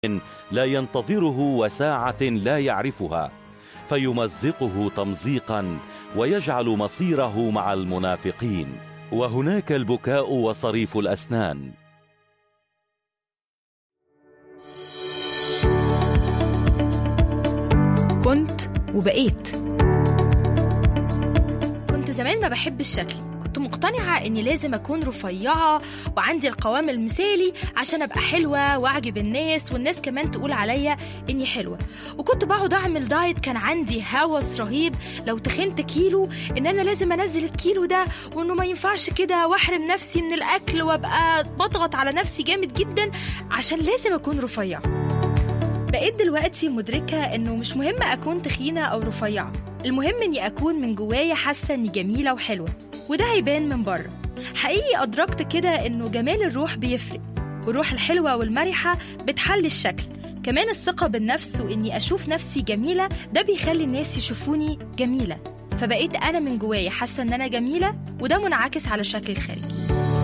لا ينتظره وساعة لا يعرفها فيمزقه تمزيقا ويجعل مصيره مع المنافقين وهناك البكاء وصريف الأسنان كنت وبقيت كنت زمان ما بحبش شكلي كنت مقتنعة إني لازم أكون رفيعة وعندي القوام المثالي عشان أبقى حلوة وأعجب الناس والناس كمان تقول عليا إني حلوة وكنت بقعد أعمل دايت كان عندي هوس رهيب لو تخنت كيلو إن أنا لازم أنزل الكيلو ده وإنه ما ينفعش كده وأحرم نفسي من الأكل وأبقى بضغط على نفسي جامد جدا عشان لازم أكون رفيعة بقيت دلوقتي مدركة إنه مش مهم أكون تخينة أو رفيعة المهم إني أكون من جوايا حاسة إني جميلة وحلوة وده هيبان من بره حقيقي أدركت كده إنه جمال الروح بيفرق والروح الحلوة والمرحة بتحل الشكل كمان الثقة بالنفس وإني أشوف نفسي جميلة ده بيخلي الناس يشوفوني جميلة فبقيت أنا من جوايا حاسة إن أنا جميلة وده منعكس على شكلي الخارجي